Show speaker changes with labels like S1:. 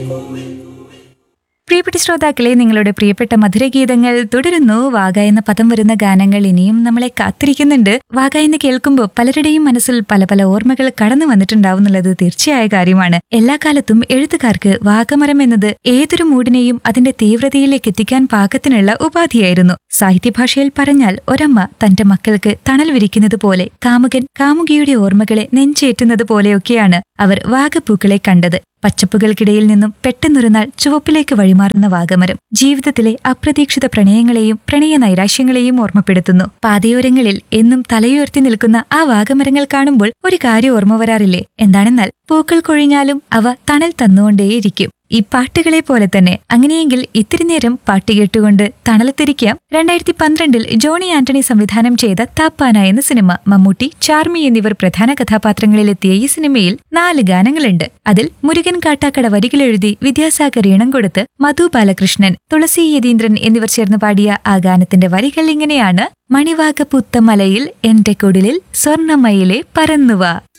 S1: പ്രിയപ്പെട്ട ശ്രോതാക്കളെ നിങ്ങളുടെ പ്രിയപ്പെട്ട മധുരഗീതങ്ങൾ തുടരുന്നു വാഗ എന്ന പദം വരുന്ന ഗാനങ്ങൾ ഇനിയും നമ്മളെ കാത്തിരിക്കുന്നുണ്ട് വാഗ എന്ന് കേൾക്കുമ്പോൾ പലരുടെയും മനസ്സിൽ പല പല ഓർമ്മകൾ കടന്നു വന്നിട്ടുണ്ടാവുന്നുള്ളത് തീർച്ചയായ കാര്യമാണ് എല്ലാ കാലത്തും എഴുത്തുകാർക്ക് വാഗമരം എന്നത് ഏതൊരു മൂടിനെയും അതിന്റെ തീവ്രതയിലേക്ക് എത്തിക്കാൻ പാകത്തിനുള്ള ഉപാധിയായിരുന്നു സാഹിത്യഭാഷയിൽ പറഞ്ഞാൽ ഒരമ്മ തന്റെ മക്കൾക്ക് തണൽ വിരിക്കുന്നത് പോലെ കാമുകൻ കാമുകിയുടെ ഓർമ്മകളെ നെഞ്ചേറ്റുന്നത് പോലെയൊക്കെയാണ് അവർ വാഗപ്പൂക്കളെ കണ്ടത് പച്ചപ്പുകൾക്കിടയിൽ നിന്നും പെട്ടെന്നൊരു നാൾ ചുവപ്പിലേക്ക് വഴിമാറുന്ന വാഗമരം ജീവിതത്തിലെ അപ്രതീക്ഷിത പ്രണയങ്ങളെയും പ്രണയ നൈരാശ്യങ്ങളെയും ഓർമ്മപ്പെടുത്തുന്നു പാതയോരങ്ങളിൽ എന്നും തലയുയർത്തി നിൽക്കുന്ന ആ വാഗമരങ്ങൾ കാണുമ്പോൾ ഒരു കാര്യം ഓർമ്മ വരാറില്ലേ എന്താണെന്നാൽ പൂക്കൾ കൊഴിഞ്ഞാലും അവ തണൽ തന്നുകൊണ്ടേയിരിക്കും ഈ പാട്ടുകളെ പോലെ തന്നെ അങ്ങനെയെങ്കിൽ ഇത്തിരി നേരം പാട്ട് കേട്ടുകൊണ്ട് തണലത്തിരിക്കാം രണ്ടായിരത്തി പന്ത്രണ്ടിൽ ജോണി ആന്റണി സംവിധാനം ചെയ്ത താപ്പാന എന്ന സിനിമ മമ്മൂട്ടി ചാർമി എന്നിവർ പ്രധാന കഥാപാത്രങ്ങളിലെത്തിയ ഈ സിനിമയിൽ നാല് ഗാനങ്ങളുണ്ട് അതിൽ മുരുകൻ കാട്ടാക്കട വരികളെഴുതി വിദ്യാസാഗർ ഈണം കൊടുത്ത് മധു ബാലകൃഷ്ണൻ തുളസി യതീന്ദ്രൻ എന്നിവർ ചേർന്ന് പാടിയ ആ ഗാനത്തിന്റെ വരികൾ ഇങ്ങനെയാണ് മണിവാക പുത്തമലയിൽ എന്റെ കുടിലിൽ സ്വർണമയിലെ പറന്നുവ